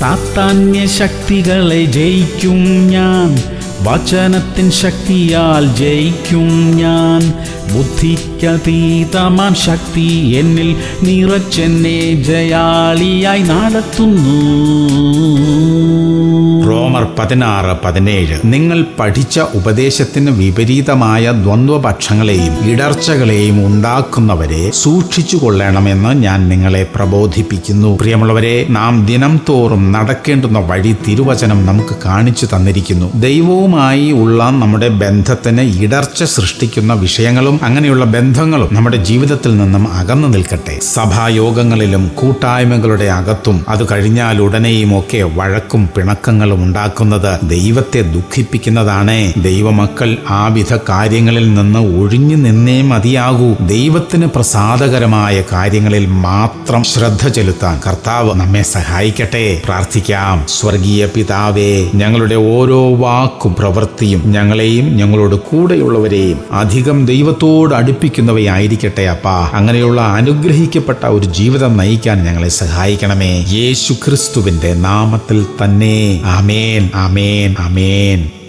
സാത്താന്യ ശക്തികളെ ജയിക്കും ഞാൻ വചനത്തിൻ ശക്തിയാൽ ജയിക്കും ഞാൻ ബുദ്ധിക്കതീതമാം ശക്തി എന്നിൽ നിറച്ചെന്നെ ജയാളിയായി നടത്തുന്നു റോമർ പതിനാറ് പതിനേഴ് നിങ്ങൾ പഠിച്ച ഉപദേശത്തിന് വിപരീതമായ ദ്വന്ദ്വപക്ഷങ്ങളെയും ഇടർച്ചകളെയും ഉണ്ടാക്കുന്നവരെ സൂക്ഷിച്ചു കൊള്ളണമെന്ന് ഞാൻ നിങ്ങളെ പ്രബോധിപ്പിക്കുന്നു പ്രിയമുള്ളവരെ നാം ദിനം തോറും നടക്കേണ്ടുന്ന വഴി തിരുവചനം നമുക്ക് കാണിച്ചു തന്നിരിക്കുന്നു ദൈവവുമായി ഉള്ള നമ്മുടെ ബന്ധത്തിന് ഇടർച്ച സൃഷ്ടിക്കുന്ന വിഷയങ്ങളും അങ്ങനെയുള്ള ബന്ധങ്ങളും നമ്മുടെ ജീവിതത്തിൽ നിന്നും അകന്നു നിൽക്കട്ടെ സഭായോഗങ്ങളിലും കൂട്ടായ്മകളുടെ അകത്തും അത് കഴിഞ്ഞാൽ ഉടനെയും ഒക്കെ വഴക്കും പിണക്കങ്ങളും ഉണ്ടാക്കുന്നത് ദൈവത്തെ ദുഃഖിപ്പിക്കുന്നതാണ് ദൈവമക്കൾ ആ വിധ കാര്യങ്ങളിൽ നിന്ന് ഒഴിഞ്ഞു നിന്നേ മതിയാകൂ ദൈവത്തിന് പ്രസാദകരമായ കാര്യങ്ങളിൽ മാത്രം ശ്രദ്ധ ചെലുത്താൻ കർത്താവ് നമ്മെ സഹായിക്കട്ടെ പ്രാർത്ഥിക്കാം സ്വർഗീയ പിതാവേ ഞങ്ങളുടെ ഓരോ വാക്കും പ്രവൃത്തിയും ഞങ്ങളെയും ഞങ്ങളോട് കൂടെയുള്ളവരെയും അധികം ദൈവത്തോട് അടുപ്പിക്കുന്നവയായിരിക്കട്ടെ അപ്പാ അങ്ങനെയുള്ള അനുഗ്രഹിക്കപ്പെട്ട ഒരു ജീവിതം നയിക്കാൻ ഞങ്ങളെ സഹായിക്കണമേ യേശു ക്രിസ്തുവിന്റെ നാമത്തിൽ തന്നെ ആമേൻ ആമേൻ ആമേൻ